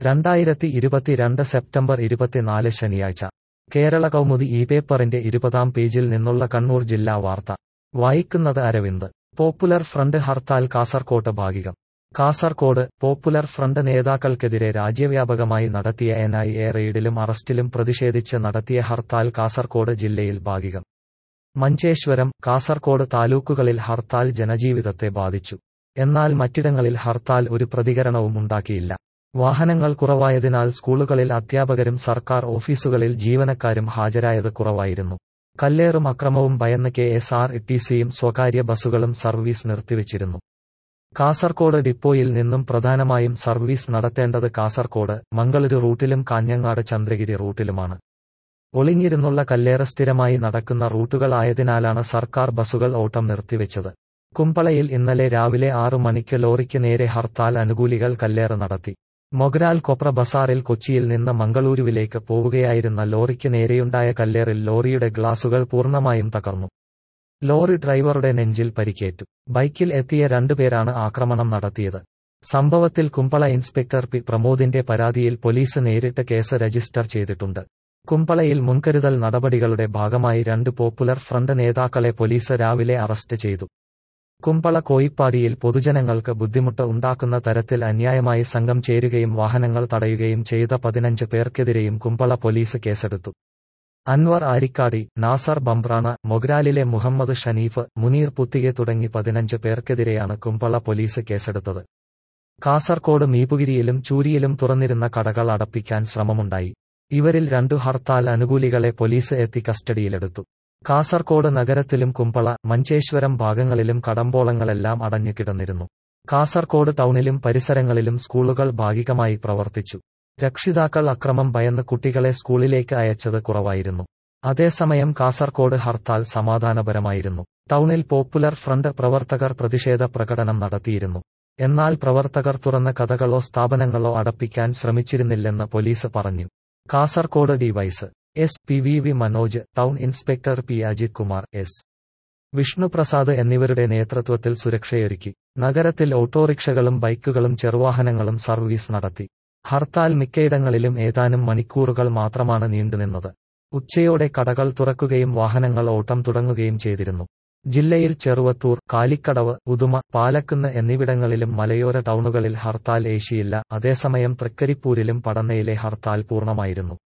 രണ്ടായിരത്തി ഇരുപത്തിരണ്ട് സെപ്റ്റംബർ ഇരുപത്തിനാല് ശനിയാഴ്ച കേരള കൗമുദി ഈ പേപ്പറിന്റെ ഇരുപതാം പേജിൽ നിന്നുള്ള കണ്ണൂർ ജില്ലാ വാർത്ത വായിക്കുന്നത് അരവിന്ദ് പോപ്പുലർ ഫ്രണ്ട് ഹർത്താൽ കാസർകോട്ട് ഭാഗികം കാസർകോട് പോപ്പുലർ ഫ്രണ്ട് നേതാക്കൾക്കെതിരെ രാജ്യവ്യാപകമായി നടത്തിയ എൻ ഐ എ റെയ്ഡിലും അറസ്റ്റിലും പ്രതിഷേധിച്ച് നടത്തിയ ഹർത്താൽ കാസർകോട് ജില്ലയിൽ ഭാഗികം മഞ്ചേശ്വരം കാസർകോട് താലൂക്കുകളിൽ ഹർത്താൽ ജനജീവിതത്തെ ബാധിച്ചു എന്നാൽ മറ്റിടങ്ങളിൽ ഹർത്താൽ ഒരു പ്രതികരണവും ഉണ്ടാക്കിയില്ല വാഹനങ്ങൾ കുറവായതിനാൽ സ്കൂളുകളിൽ അധ്യാപകരും സർക്കാർ ഓഫീസുകളിൽ ജീവനക്കാരും ഹാജരായത് കുറവായിരുന്നു കല്ലേറും അക്രമവും ഭയന്ന് കെ എസ് ആർ ടിസിയും സ്വകാര്യ ബസുകളും സർവീസ് നിർത്തിവച്ചിരുന്നു കാസർകോട് ഡിപ്പോയിൽ നിന്നും പ്രധാനമായും സർവീസ് നടത്തേണ്ടത് കാസർകോട് മംഗളൂരു റൂട്ടിലും കാഞ്ഞങ്ങാട് ചന്ദ്രഗിരി റൂട്ടിലുമാണ് ഒളിഞ്ഞിരുന്നുള്ള കല്ലേറ് സ്ഥിരമായി നടക്കുന്ന റൂട്ടുകളായതിനാലാണ് സർക്കാർ ബസുകൾ ഓട്ടം നിർത്തിവെച്ചത് കുമ്പളയിൽ ഇന്നലെ രാവിലെ ആറു മണിക്ക് ലോറിക്ക് നേരെ ഹർത്താൽ അനുകൂലികൾ കല്ലേറ് നടത്തി മൊഗ്രാൽ കൊപ്ര ബസാറിൽ കൊച്ചിയിൽ നിന്ന് മംഗളൂരുവിലേക്ക് പോവുകയായിരുന്ന ലോറിക്ക് നേരെയുണ്ടായ കല്ലേറിൽ ലോറിയുടെ ഗ്ലാസുകൾ പൂർണ്ണമായും തകർന്നു ലോറി ഡ്രൈവറുടെ നെഞ്ചിൽ പരിക്കേറ്റു ബൈക്കിൽ എത്തിയ രണ്ടുപേരാണ് ആക്രമണം നടത്തിയത് സംഭവത്തിൽ കുമ്പള ഇൻസ്പെക്ടർ പി പ്രമോദിന്റെ പരാതിയിൽ പോലീസ് നേരിട്ട് കേസ് രജിസ്റ്റർ ചെയ്തിട്ടുണ്ട് കുമ്പളയിൽ മുൻകരുതൽ നടപടികളുടെ ഭാഗമായി രണ്ട് പോപ്പുലർ ഫ്രണ്ട് നേതാക്കളെ പോലീസ് രാവിലെ അറസ്റ്റ് ചെയ്തു കുമ്പള കോയിപ്പാടിയിൽ പൊതുജനങ്ങൾക്ക് ബുദ്ധിമുട്ട് ഉണ്ടാക്കുന്ന തരത്തിൽ അന്യായമായി സംഘം ചേരുകയും വാഹനങ്ങൾ തടയുകയും ചെയ്ത പതിനഞ്ച് പേർക്കെതിരെയും കുമ്പള പോലീസ് കേസെടുത്തു അൻവർ ആരിക്കാടി നാസർ ബംബ്രാണ മൊഗ്രാലിലെ മുഹമ്മദ് ഷനീഫ് മുനീർ പുത്തികെ തുടങ്ങി പതിനഞ്ച് പേർക്കെതിരെയാണ് കുമ്പള പോലീസ് കേസെടുത്തത് കാസർകോട് മീപുഗിരിയിലും ചൂരിയിലും തുറന്നിരുന്ന കടകൾ അടപ്പിക്കാൻ ശ്രമമുണ്ടായി ഇവരിൽ രണ്ടു ഹർത്താൽ അനുകൂലികളെ പോലീസ് എത്തി കസ്റ്റഡിയിലെടുത്തു കാസർകോട് നഗരത്തിലും കുമ്പള മഞ്ചേശ്വരം ഭാഗങ്ങളിലും കടമ്പോളങ്ങളെല്ലാം അടഞ്ഞു കിടന്നിരുന്നു കാസർകോട് ടൗണിലും പരിസരങ്ങളിലും സ്കൂളുകൾ ഭാഗികമായി പ്രവർത്തിച്ചു രക്ഷിതാക്കൾ അക്രമം ഭയന്ന് കുട്ടികളെ സ്കൂളിലേക്ക് അയച്ചത് കുറവായിരുന്നു അതേസമയം കാസർകോട് ഹർത്താൽ സമാധാനപരമായിരുന്നു ടൗണിൽ പോപ്പുലർ ഫ്രണ്ട് പ്രവർത്തകർ പ്രതിഷേധ പ്രകടനം നടത്തിയിരുന്നു എന്നാൽ പ്രവർത്തകർ തുറന്ന കഥകളോ സ്ഥാപനങ്ങളോ അടപ്പിക്കാൻ ശ്രമിച്ചിരുന്നില്ലെന്ന് പോലീസ് പറഞ്ഞു കാസർകോട് ഡിവൈസ് S P V V Manoj town inspector P Ajith Kumar S Vishnuprasad എന്നിവരുടെ നേതൃത്വത്തിൽ സുരക്ഷയൊരുക്കി നഗരത്തിൽ ഓട്ടോറിക്ഷകളും ബൈക്കുകളും ചെറുവാഹനങ്ങളും സർവീസ് നടത്തി ഹർത്താൽ മിക്കയിടങ്ങളിലും ഏതാനും മണിക്കൂറുകൾ മാത്രമാണ് നീണ്ടുനിന്നത് ഉച്ചയോടെ കടകൾ തുറക്കുകയും വാഹനങ്ങൾ ഓട്ടം തുടങ്ങുകയും ചെയ്തിരുന്നു ജില്ലയിൽ ചെറുവത്തൂർ കാലിക്കടവ് ഉദുമ പാലക്കുന്ന് എന്നിവിടങ്ങളിലും മലയോര ടൗണുകളിൽ ഹർത്താൽ ഏശിയില്ല അതേസമയം തൃക്കരിപ്പൂരിലും പടന്നയിലെ ഹർത്താൽ പൂർണ്ണമായിരുന്നു